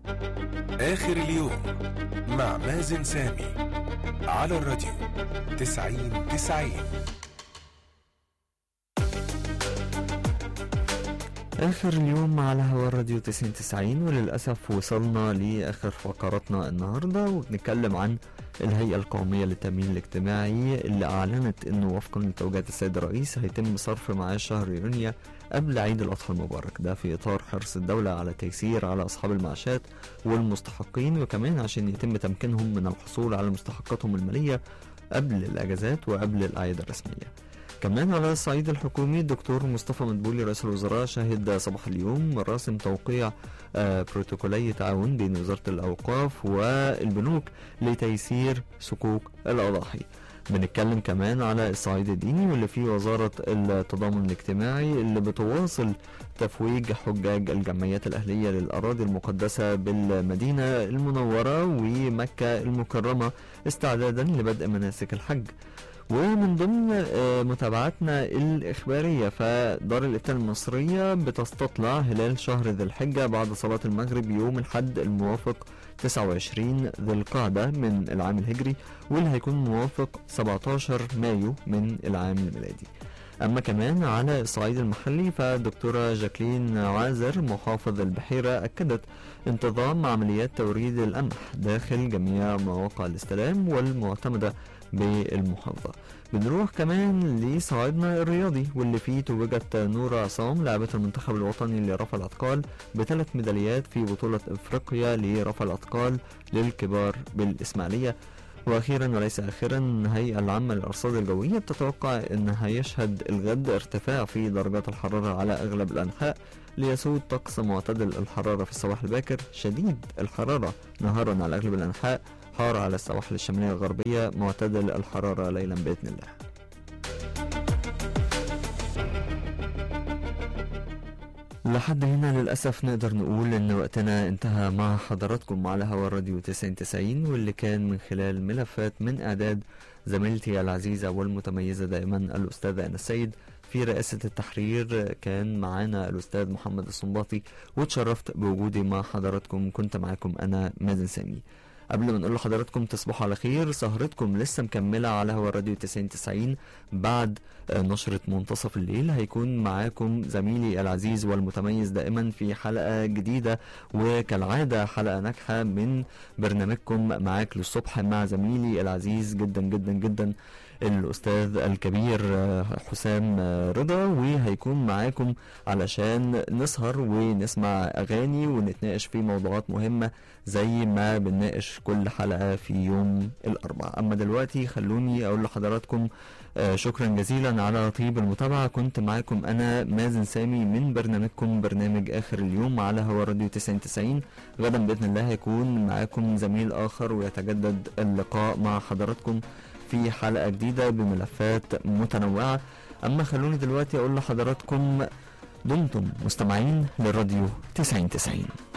آخر اليوم مع مازن سامي على الراديو تسعين تسعين آخر اليوم على هوا الراديو 9090 وللأسف وصلنا لآخر فقراتنا النهاردة وبنتكلم عن الهيئة القومية للتأمين الاجتماعي اللي أعلنت إنه وفقا لتوجيهات السيد الرئيس هيتم صرف معاش شهر يونيو قبل عيد الأضحى المبارك ده في إطار حرص الدولة على تيسير على أصحاب المعاشات والمستحقين وكمان عشان يتم تمكينهم من الحصول على مستحقاتهم المالية قبل الأجازات وقبل الأعياد الرسمية كمان على الصعيد الحكومي الدكتور مصطفى مدبولي رئيس الوزراء شهد صباح اليوم مراسم توقيع آه، بروتوكولي تعاون بين وزارة الأوقاف والبنوك لتيسير صكوك الأضاحي بنتكلم كمان على الصعيد الديني واللي فيه وزارة التضامن الاجتماعي اللي بتواصل تفويج حجاج الجمعيات الأهلية للأراضي المقدسة بالمدينة المنورة ومكة المكرمة استعدادا لبدء مناسك الحج ومن ضمن آه، متابعتنا الإخبارية فدار الإفتاء المصرية بتستطلع هلال شهر ذي الحجة بعد صلاة المغرب يوم الحد الموافق 29 ذي القعدة من العام الهجري واللي هيكون موافق 17 مايو من العام الميلادي أما كمان على الصعيد المحلي فالدكتورة جاكلين عازر محافظ البحيرة أكدت انتظام عمليات توريد القمح داخل جميع مواقع الاستلام والمعتمدة بالمحافظة بنروح كمان لصعيدنا الرياضي واللي فيه توجت نور عصام لاعبة المنتخب الوطني لرفع الأثقال بثلاث ميداليات في بطولة أفريقيا لرفع الأثقال للكبار بالإسماعيلية واخيرا وليس اخرا الهيئه العامه للارصاد الجويه بتتوقع ان هيشهد الغد ارتفاع في درجات الحراره على اغلب الانحاء ليسود طقس معتدل الحراره في الصباح الباكر شديد الحراره نهارا على اغلب الانحاء حار على السواحل الشماليه الغربيه معتدل الحراره ليلا باذن الله لحد هنا للأسف نقدر نقول إن وقتنا انتهى مع حضراتكم على هوا الراديو 9090 واللي كان من خلال ملفات من إعداد زميلتي العزيزة والمتميزة دائما الأستاذة أنا السيد في رئاسة التحرير كان معانا الأستاذ محمد الصنباطي واتشرفت بوجودي مع حضراتكم كنت معاكم أنا مازن سامي قبل ما نقول لحضراتكم تصبحوا على خير سهرتكم لسه مكملة على هوا الراديو 9090 بعد آه، نشرة منتصف الليل هيكون معاكم زميلي العزيز والمتميز دائما في حلقة جديدة وكالعادة حلقة ناجحة من برنامجكم معاك للصبح مع زميلي العزيز جدا جدا جدا الأستاذ الكبير آه، حسام آه، رضا وهيكون معاكم علشان نسهر ونسمع أغاني ونتناقش في موضوعات مهمة زي ما بنناقش كل حلقة في يوم الأربعاء أما دلوقتي خلوني أقول لحضراتكم آه، شكرا جزيلا على طيب المتابعة كنت معاكم أنا مازن سامي من برنامجكم برنامج آخر اليوم على هوا راديو 9090 غدا بإذن الله هيكون معاكم زميل آخر ويتجدد اللقاء مع حضراتكم في حلقة جديدة بملفات متنوعة أما خلوني دلوقتي أقول لحضراتكم دمتم مستمعين للراديو 9090